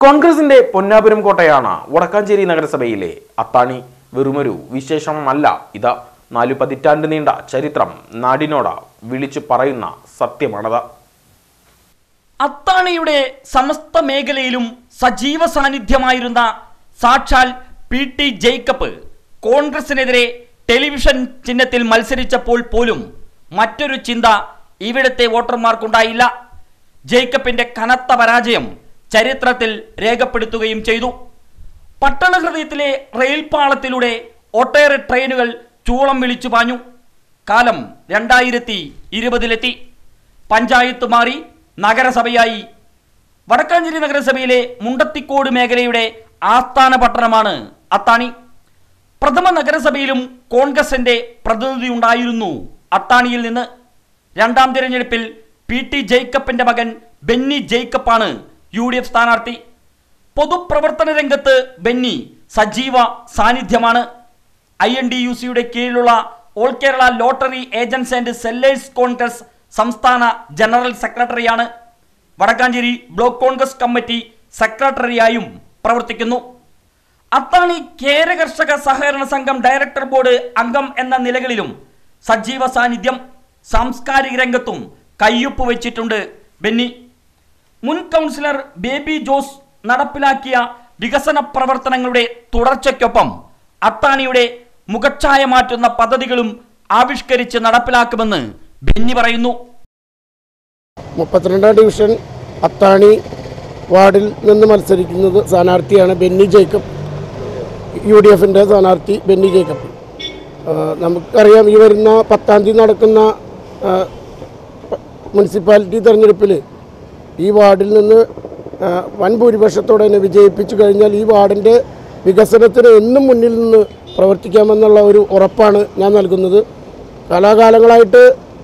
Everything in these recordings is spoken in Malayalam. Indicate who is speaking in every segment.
Speaker 1: കോൺഗ്രസിന്റെ പൊന്നാപുരം കോട്ടയാണ് വടക്കാഞ്ചേരി നഗരസഭയിലെ അത്താണി വെറുമൊരു വിശേഷമല്ല ഇത് നാലു പതിറ്റാണ്ട് നീണ്ട ചരിത്രം നാടിനോട് വിളിച്ചു പറയുന്ന സത്യമാണത്
Speaker 2: അത്താണിയുടെ സമസ്ത മേഖലയിലും സജീവ സാന്നിധ്യമായിരുന്ന സാക്ഷാൽ പി ടി ജേക്കബ് കോൺഗ്രസിനെതിരെ ടെലിവിഷൻ ചിഹ്നത്തിൽ മത്സരിച്ചപ്പോൾ പോലും മറ്റൊരു ചിന്ത ഇവിടുത്തെ വോട്ടർമാർക്കുണ്ടായില്ല ജേക്കബിന്റെ കനത്ത പരാജയം ചരിത്രത്തിൽ രേഖപ്പെടുത്തുകയും ചെയ്തു പട്ടണഹൃദയത്തിലെ റെയിൽ പാളത്തിലൂടെ ഒട്ടേറെ ട്രെയിനുകൾ ചൂളം വിളിച്ചു പാഞ്ഞു കാലം രണ്ടായിരത്തി ഇരുപതിലെത്തി പഞ്ചായത്ത് മാറി നഗരസഭയായി വടക്കാഞ്ചേരി നഗരസഭയിലെ മുണ്ടത്തിക്കോട് മേഖലയുടെ ആസ്ഥാന പട്ടണമാണ് അത്താണി പ്രഥമ നഗരസഭയിലും കോൺഗ്രസിന്റെ പ്രതിനിധി ഉണ്ടായിരുന്നു അത്താണിയിൽ നിന്ന് രണ്ടാം തിരഞ്ഞെടുപ്പിൽ പി ടി ജേക്കബിന്റെ മകൻ ബെന്നി ജേക്കബാണ് യു ഡി എഫ് സ്ഥാനാർത്ഥി പൊതുപ്രവർത്തന രംഗത്ത് ബെന്നി സജീവ സാന്നിധ്യമാണ് ഐ എൻ ഡി യു സിയുടെ കീഴിലുള്ള all Kerala lottery agents and sellers Congress സംസ്ഥാന ജനറൽ സെക്രട്ടറിയാണ് വടക്കാഞ്ചേരി ബ്ലോക്ക് കോൺഗ്രസ് കമ്മിറ്റി സെക്രട്ടറിയായും പ്രവർത്തിക്കുന്നു അത്താണി കേര കർഷക സഹകരണ സംഘം ഡയറക്ടർ ബോർഡ് അംഗം എന്ന നിലകളിലും സജീവ സാന്നിധ്യം സാംസ്കാരിക രംഗത്തും കയ്യൊപ്പ് വെച്ചിട്ടുണ്ട് ബെന്നി മുൻ കൗൺസിലർ ബേബി ജോസ് നടപ്പിലാക്കിയ വികസന പ്രവർത്തനങ്ങളുടെ തുടർച്ചയ്ക്കൊപ്പം അത്താണിയുടെ മുഖച്ഛായ മാറ്റുന്ന പദ്ധതികളും ആവിഷ്കരിച്ച് നടപ്പിലാക്കുമെന്ന് ബെന്നി പറയുന്നു
Speaker 3: മുപ്പത്തിരണ്ടാം ഡിവിഷൻ അത്താണി വാർഡിൽ നിന്ന് മത്സരിക്കുന്നത് സ്ഥാനാർത്ഥിയാണ് ബെന്നി ജേക്കബ് യു ഡി എഫിൻ്റെ സ്ഥാനാർത്ഥി ബെന്നി ജേക്കബ് ആ, നമുക്കറിയാം ഈ വരുന്ന പത്താം തീയതി നടക്കുന്ന ആ, പ- മുനിസിപ്പാലിറ്റി തെരഞ്ഞെടുപ്പിൽ ഈ വാർഡിൽ നിന്ന് ആ, വൻ ഭൂരിപക്ഷത്തോടെ തന്നെ വിജയിപ്പിച്ചു കഴിഞ്ഞാൽ ഈ വാർഡിൻ്റെ വികസനത്തിന് എന്നും മുന്നിൽ നിന്ന് പ്രവർത്തിക്കാമെന്നുള്ള ഒരു ഉറപ്പാണ് ഞാൻ നൽകുന്നത് കാലാകാലങ്ങളായിട്ട്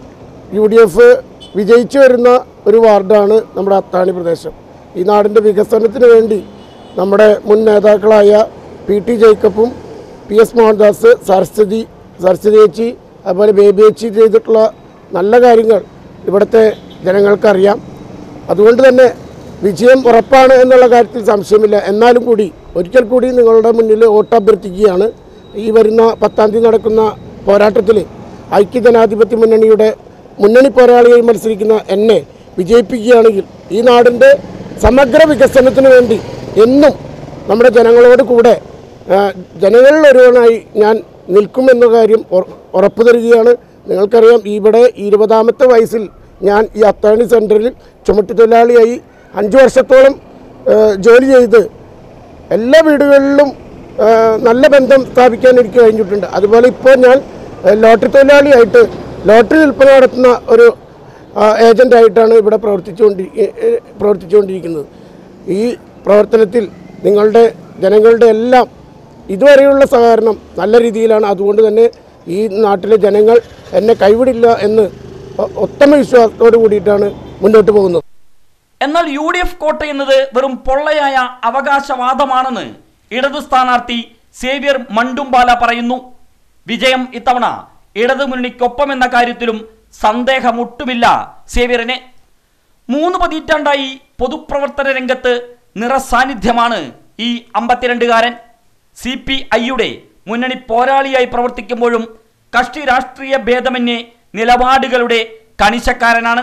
Speaker 3: യു ഡി എഫ് വിജയിച്ചു വരുന്ന ഒരു വാർഡാണ് നമ്മുടെ അത്താണി പ്രദേശം ഈ നാടിൻ്റെ വികസനത്തിന് വേണ്ടി നമ്മുടെ മുൻ നേതാക്കളായ പി ടി ജേക്കബും പി എസ് മോഹൻദാസ് സരസ്വതി സരസ്വതി ചേച്ചി അതുപോലെ ബേബി ചേച്ചി ചെയ്തിട്ടുള്ള നല്ല കാര്യങ്ങൾ ഇവിടുത്തെ ജനങ്ങൾക്കറിയാം അതുകൊണ്ട് തന്നെ വിജയം ഉറപ്പാണ് എന്നുള്ള കാര്യത്തിൽ സംശയമില്ല എന്നാലും കൂടി ഒരിക്കൽ കൂടി നിങ്ങളുടെ മുന്നിൽ വോട്ട് അഭ്യർത്ഥിക്കുകയാണ് ഈ വരുന്ന പത്താം തീയതി നടക്കുന്ന പോരാട്ടത്തിൽ ഐക്യജനാധിപത്യ മുന്നണിയുടെ മുന്നണി പോരാളിയായി മത്സരിക്കുന്ന എന്നെ വിജയിപ്പിക്കുകയാണെങ്കിൽ ഈ നാടിൻ്റെ സമഗ്ര വികസനത്തിന് വേണ്ടി എന്നും നമ്മുടെ ജനങ്ങളോട് കൂടെ ആ, ജനങ്ങളിൽ ഒരുവനായി ഞാൻ നിൽക്കുമെന്ന കാര്യം ഉറ- ഉറപ്പു തരികയാണ് നിങ്ങൾക്കറിയാം ഇവിടെ ഇരുപതാമത്തെ വയസ്സിൽ ഞാൻ ഈ അത്താണി സെൻറ്ററിൽ ചുമട്ടുതൊഴിലാളിയായി അഞ്ച് വർഷത്തോളം ആ, ജോലി ചെയ്ത് എല്ലാ വീടുകളിലും ആ, നല്ല ബന്ധം സ്ഥാപിക്കാൻ എനിക്ക് കഴിഞ്ഞിട്ടുണ്ട് അതുപോലെ ഇപ്പോൾ ഞാൻ ആ, ലോട്ടറി തൊഴിലാളിയായിട്ട് ലോട്ടറി വിൽപ്പന നടത്തുന്ന ഒരു ആ, ഏജൻ്റായിട്ടാണ് ഇവിടെ പ്രവർത്തിച്ചുകൊണ്ടി ഏ- ഏ- പ്രവർത്തിച്ചുകൊണ്ടിരിക്കുന്നത് ഈ പ്രവർത്തനത്തിൽ നിങ്ങളുടെ ജനങ്ങളുടെ എല്ലാം ഇതുവരെയുള്ള സഹകരണം നല്ല രീതിയിലാണ് അതുകൊണ്ട് തന്നെ ഈ നാട്ടിലെ ജനങ്ങൾ എന്നെ കൈവിടില്ല എന്ന് ഒ- ഉത്തമ വിശ്വാസത്തോടു കൂടിയിട്ടാണ് മുന്നോട്ട് പോകുന്നത്
Speaker 2: എന്നാൽ യു ഡി എഫ് കോട്ട എന്നത് വെറും പൊള്ളയായ അവകാശവാദമാണെന്ന് ഇടത് സ്ഥാനാർത്ഥി സേവ്യർ മണ്ടുംബാല പറയുന്നു വിജയം ഇത്തവണ ഇടതു മുന്നണിക്കൊപ്പം എന്ന കാര്യത്തിലും സന്ദേഹമൊട്ടുമില്ല സേവ്യറിന് മൂന്ന് പതിറ്റാണ്ടായി പൊതുപ്രവർത്തന രംഗത്ത് നിറസാന്നിധ്യമാണ് ഈ അമ്പത്തിരണ്ടുകാരൻ സി പി ഐയുടെ മുന്നണി പോരാളിയായി പ്രവർത്തിക്കുമ്പോഴും കക്ഷി രാഷ്ട്രീയ ഭേദമന്യേ നിലപാടുകളുടെ കണിശക്കാരനാണ്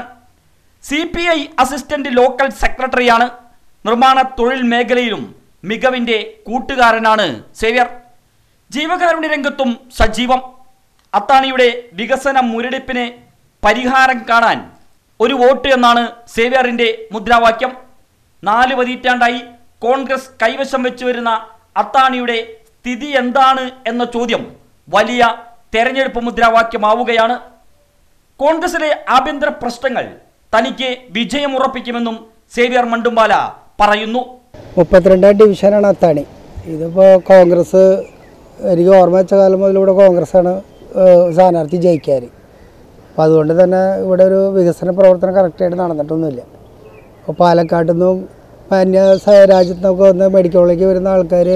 Speaker 2: C P I assistant local സെക്രട്ടറിയാണ് നിർമ്മാണ തൊഴിൽ മേഖലയിലും മികവിൻ്റെ കൂട്ടുകാരനാണ് സേവ്യർ ജീവകാരുണ്യ രംഗത്തും സജീവം അത്താണിയുടെ വികസന മുരടിപ്പിന് പരിഹാരം കാണാൻ ഒരു വോട്ട് എന്നാണ് സേവ്യറിൻ്റെ മുദ്രാവാക്യം നാല് പതിറ്റാണ്ടായി കോൺഗ്രസ് കൈവശം വെച്ചു വരുന്ന അത്താണിയുടെ സ്ഥിതി എന്താണ് എന്ന ചോദ്യം വലിയ തെരഞ്ഞെടുപ്പ് മുദ്രാവാക്യമാവുകയാണ് കോൺഗ്രസിലെ ആഭ്യന്തര പ്രശ്നങ്ങൾ തനിക്ക് വിജയമുറപ്പിക്കുമെന്നും സേവ്യർ മണ്ടുംപാല പറയുന്നു
Speaker 4: മുപ്പത്തിരണ്ടാം ഡിവിഷനാണ് അത്താണി ഇതിപ്പോൾ കോൺഗ്രസ് എനിക്ക് ഓർമ്മ വെച്ച കാലം മുതൽ ഇവിടെ കോൺഗ്രസ്സാണ് ഏഹ്, സ്ഥാനാർത്ഥി ജയിക്കാർ അപ്പോൾ അതുകൊണ്ട് തന്നെ ഇവിടെ ഒരു വികസന പ്രവർത്തനം കറക്റ്റായിട്ട് നടന്നിട്ടൊന്നുമില്ല അപ്പോൾ പാലക്കാട്ടിൽ നിന്നും അന്യ സ- രാജ്യത്തു നിന്നൊക്കെ വന്ന് മെഡിക്കൽ കോളേജിൽ വരുന്ന ആൾക്കാർ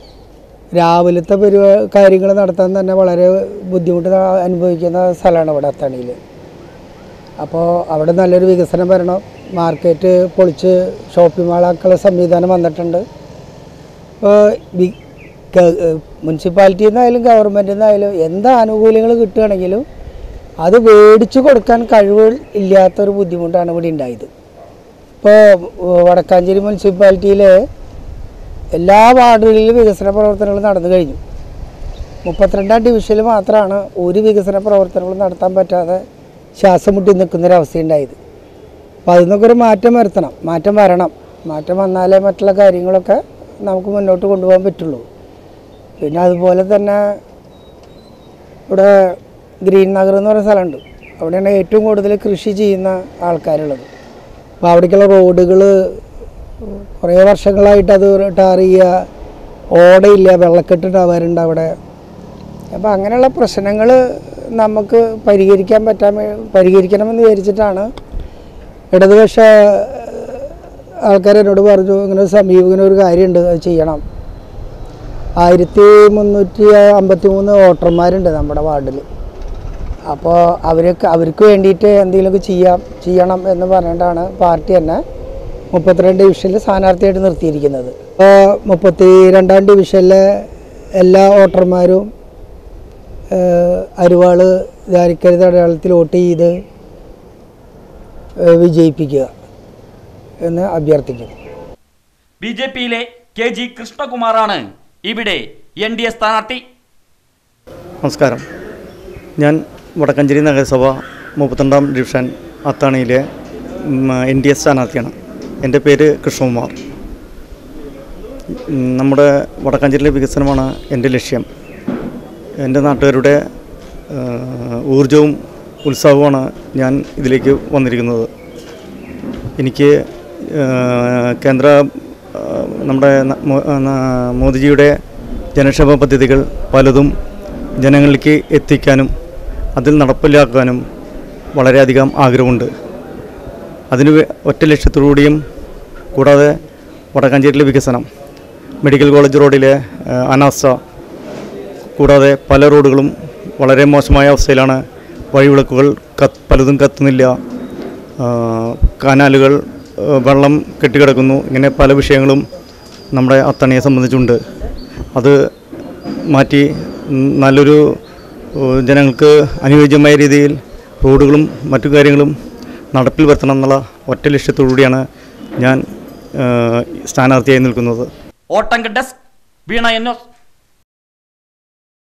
Speaker 4: രാവിലത്തെ പരിപാ കാര്യങ്ങൾ നടത്താൻ തന്നെ വളരെ ബുദ്ധിമുട്ട് അനുഭവിക്കുന്ന സ്ഥലമാണ് ഇവിടെ അത്താണിയിൽ അപ്പോൾ അവിടെ നല്ലൊരു വികസനം വരണം മാർക്കറ്റ് പൊളിച്ച് ഷോപ്പിംഗ് മാളാക്കുള്ള സംവിധാനം വന്നിട്ടുണ്ട് ഇപ്പോൾ വി- ഗ- ഏഹ് മുനിസിപ്പാലിറ്റിയിൽ നിന്നായാലും ഗവൺമെൻറ്റിൽ നിന്നായാലും എന്ത് ആനുകൂല്യങ്ങൾ കിട്ടുകയാണെങ്കിലും അത് മേടിച്ചു കൊടുക്കാൻ കഴിവ് ഇല്ലാത്തൊരു ബുദ്ധിമുട്ടാണ് ഇവിടെ ഉണ്ടായത് ഇപ്പോൾ വടക്കാഞ്ചേരി മുനിസിപ്പാലിറ്റിയിലെ എല്ലാ വാർഡുകളിലും വികസന പ്രവർത്തനങ്ങൾ നടന്നു കഴിഞ്ഞു മുപ്പത്തിരണ്ടാം ഡിവിഷനിൽ മാത്രമാണ് ഒരു വികസന പ്രവർത്തനങ്ങളും നടത്താൻ പറ്റാതെ ശ്വാസം മുട്ടി നിൽക്കുന്നൊരവസ്ഥയുണ്ടായത് അപ്പോൾ അതിൽ നിന്നൊക്കെ ഒരു മാറ്റം വരുത്തണം മാറ്റം വരണം മാറ്റം വന്നാലേ മറ്റുള്ള കാര്യങ്ങളൊക്കെ നമുക്ക് മുന്നോട്ട് കൊണ്ടുപോകാൻ പറ്റുള്ളൂ പിന്നെ അതുപോലെ തന്നെ ഇവിടെ ഗ്രീൻ നഗർ എന്ന് പറയുന്ന സ്ഥലമുണ്ട് അവിടെയാണ് ഏറ്റവും കൂടുതൽ കൃഷി ചെയ്യുന്ന ആൾക്കാരുള്ളത് അപ്പോൾ അവിടേക്കുള്ള റോഡുകൾ കുറേ വർഷങ്ങളായിട്ട് അത് ടാർ ചെയ്യുക ഓടയില്ല വെള്ളക്കെട്ട് ഉണ്ടാവാറുണ്ട് അവിടെ അപ്പോൾ അങ്ങനെയുള്ള പ്രശ്നങ്ങൾ നമുക്ക് പരിഹരിക്കാൻ പറ്റാൻ വേ- പരിഹരിക്കണമെന്ന് വിചാരിച്ചിട്ടാണ് ഇടതുപക്ഷ ആൾക്കാർ എന്നോട് പറഞ്ഞു ഇങ്ങനെ ഒരു സമീപനം ഒരു കാര്യമുണ്ട് അത് ചെയ്യണം ആയിരത്തി മുന്നൂറ്റി അമ്പത്തി മൂന്ന് വോട്ടർമാരുണ്ട് നമ്മുടെ വാർഡിൽ അപ്പോൾ അവർക്ക് അവർക്ക് വേണ്ടിയിട്ട് എന്തെങ്കിലുമൊക്കെ ചെയ്യാം ചെയ്യണം എന്ന് പറഞ്ഞിട്ടാണ് പാർട്ടി തന്നെ മുപ്പത്തിരണ്ട് ഡിവിഷനിൽ സ്ഥാനാർത്ഥിയായിട്ട് നിർത്തിയിരിക്കുന്നത് അപ്പോൾ മുപ്പത്തി രണ്ടാം ഡിവിഷനിലെ എല്ലാ വോട്ടർമാരും ഏഹ്, അരുവാള് ധാരിക്കരുത് അടയാളത്തിൽ വോട്ട് ചെയ്ത് ഏഹ്, വിജയിപ്പിക്കുക എന്ന് അഭ്യർത്ഥിക്കുന്നു
Speaker 2: ബി ജെ പിയിലെ കെ ജി കൃഷ്ണകുമാറാണ് ഇവിടെ എൻ ഡി എ സ്ഥാനാർത്ഥി
Speaker 5: നമസ്കാരം ഞാൻ വടക്കഞ്ചേരി നഗരസഭ മുപ്പത്തിരണ്ടാം ഡിവിഷൻ അത്താണിയിലെ എൻ ഡി എ സ്ഥാനാർത്ഥിയാണ് എൻ്റെ പേര് കൃഷ്ണകുമാർ ഉം, നമ്മുടെ വടക്കാഞ്ചേരിയിലെ വികസനമാണ് എൻ്റെ ലക്ഷ്യം എൻ്റെ നാട്ടുകാരുടെ ആ, ഊർജവും ഉത്സാഹവുമാണ് ഞാൻ ഇതിലേക്ക് വന്നിരിക്കുന്നത് എനിക്ക് ആ, കേന്ദ്ര ആ, നമ്മുടെ ന- മോ- ആ, ന- മോദിജിയുടെ ജനക്ഷേമ പദ്ധതികൾ പലതും ജനങ്ങളിലേക്ക് എത്തിക്കാനും അതിൽ നടപ്പിലാക്കാനും വളരെയധികം ആഗ്രഹമുണ്ട് അതിന് വേ- ഒറ്റ ലക്ഷ്യത്തോടുകൂടിയും കൂടാതെ വടക്കാഞ്ചേരിയിലെ വികസനം മെഡിക്കൽ കോളേജ് റോഡിലെ ആ, അനാസ്ഥ കൂടാതെ പല റോഡുകളും വളരെ മോശമായ അവസ്ഥയിലാണ് വഴിവിളക്കുകൾ കത്ത് പലതും കത്തുന്നില്ല ആ, കനാലുകൾ ആ, വെള്ളം കെട്ടിക്കിടക്കുന്നു ഇങ്ങനെ പല വിഷയങ്ങളും നമ്മുടെ അത്തണിയെ സംബന്ധിച്ചുണ്ട് അത് മാറ്റി ഉം, നല്ലൊരു ഏഹ്, ജനങ്ങൾക്ക് അനുയോജ്യമായ രീതിയിൽ റോഡുകളും മറ്റു കാര്യങ്ങളും നടപ്പിൽ വരുത്തണം എന്നുള്ള ഒറ്റ ലക്ഷ്യത്തോടുകൂടിയാണ് ഞാൻ ഏഹ്, സ്ഥാനാർത്ഥിയായി നിൽക്കുന്നത്
Speaker 2: ഓട്ടംക ഡെസ്ക് വീണ എൻ എസ്